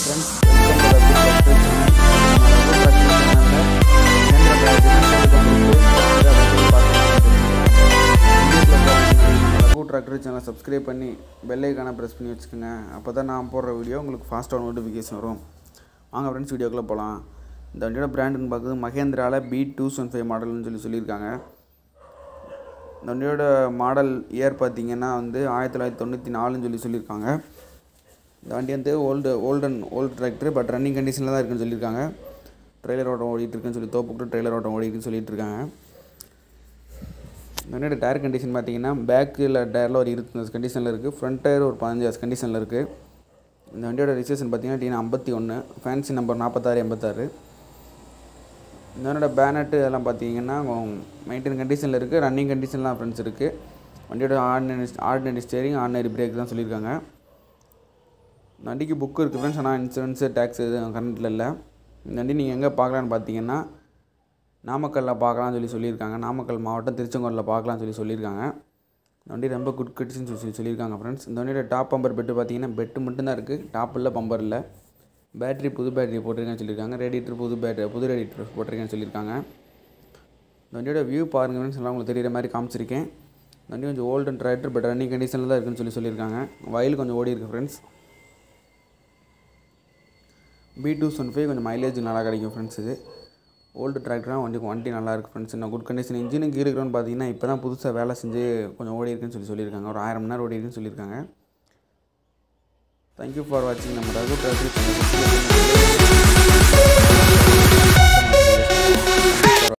friends Raghu tractor சேனலை subscribe பண்ணி bell ஐக்கானை ப்ரெஸ் பண்ணி வச்சுக்கோங்க அப்போ தான் நான் போடுற வீடியோ உங்களுக்கு ஃபாஸ்ட்டாக நோட்டிஃபிகேஷன் வரும் வாங்க ஃப்ரெண்ட்ஸ் வீடியோக்குள்ளே போகலாம் இந்த வண்டியோட பிராண்டுன்னு பார்க்குறது மகேந்திராவில் பி டூ செவன் ஃபைவ் மாடல்னு சொல்லி சொல்லியிருக்காங்க இந்த வண்டியோட மாடல் இயர் பார்த்தீங்கன்னா வந்து ஆயிரத்தி தொள்ளாயிரத்தி தொண்ணூற்றி நாலுன்னு சொல்லி சொல்லியிருக்காங்க இந்த வண்டி வந்து old olden old tractor but running கண்டிஷனில் தான் இருக்குன்னு சொல்லியிருக்காங்க ட்ரெய்லர் ஓட்டம் ஓடிட்டு இருக்குன்னு சொல்லி தோப்புக்கிட்டு ட்ரெய்லர் ஓட்டம் ஓடிட்டுன்னு சொல்லிட்டு இருக்காங்க இந்த வண்டியோட டயர் கண்டிஷன் பார்த்தீங்கன்னா பேக்கில் டயரில் ஒரு இருபத்தஞ்சு கண்டிஷனில் இருக்குது ஃப்ரண்ட் டயர் ஒரு பதினஞ்சு கண்டிஷனில் இருக்குது இந்த வண்டியோட ரிஜிஸ்ட்ரேஷன் பார்த்தீங்கன்னா டிஎன் ஐம்பத்தி ஒன்று ஃபேன்சி நம்பர் நாற்பத்தாறு எண்பத்தாறு இந்த வண்டியோட பேனட்டு இதெல்லாம் பார்த்தீங்கன்னா மெயின்டைன் கண்டிஷனில் இருக்குது ரன்னிங் கண்டிஷன்லாம் ஃப்ரெண்ட்ஸ் இருக்குது வண்டியோட ordinary ordinary steering ordinary brake தான் சொல்லியிருக்காங்க இந்த வண்டிக்கு புக்கு இருக்குது ஃப்ரெண்ட்ஸ் ஆனால் இன்சூரன்ஸு டேக்ஸ் எதுவும் கரண்ட்டில் இல்லை இந்த வண்டி நீங்கள் எங்கே பார்க்கலான்னு பார்த்தீங்கன்னா நாமக்கல்லில் பார்க்கலாம்னு சொல்லி சொல்லியிருக்காங்க நாமக்கல் மாவட்டம் திருச்செங்கோலில் பார்க்கலாம்னு சொல்லி சொல்லியிருக்காங்க இந்த வண்டி ரொம்ப குட் கட்டிச்சுன்னு சொல்லி சொல்லியிருக்காங்க ஃப்ரெண்ட்ஸ் இந்த வண்டியோட டாப் பம்பர் பெட்டு பார்த்தீங்கன்னா பெட்டு மட்டும்தான் இருக்குது டாப் இல்லை பம்பர் இல்லை பேட்டரி புது பேட்டரி போட்டிருக்கேன்னு சொல்லியிருக்காங்க ரேடியேட்டர் புது பேட்டரி புது ரேடியேட்டர் போட்டிருக்கேன்னு சொல்லியிருக்காங்க இந்த வண்டியோட வியூ பாருங்க ஃப்ரெண்ட்ஸ் எல்லாம் உங்களுக்கு தெரியுற மாதிரி காமிச்சிருக்கேன் இந்த வண்டி கொஞ்சம் ஓல்டு டிராக்டர் பட் ரன்னிங் கண்டிஷனில் தான் இருக்குன்னு சொல்லி சொல்லியிருக்காங்க வயல் கொஞ்சம் ஓடி இருக்கு friends B two one five கொஞ்சம் மைலேஜ் நல்லா கிடைக்கும் ஃப்ரெண்ட்ஸ் இது ஓல்டு டிராக்டராக வண்டி வண்டி நல்லா இருக்குது ஃப்ரெண்ட்ஸ் இன்னும் குட் கண்டிஷன் இன்ஜினும் கீர் இருக்கிறோன்னு பார்த்தீங்கன்னா இப்போ தான் புதுசாக வேலை செஞ்சு கொஞ்சம் ஓடி இருக்குன்னு சொல்லி சொல்லியிருக்காங்க ஒரு ஆயிரம் மணி நேரம் ஓடி இருக்குன்னு சொல்லியிருக்காங்க தேங்க்யூ ஃபார் வாட்சிங் நம்ம ரகு டிராக்டர்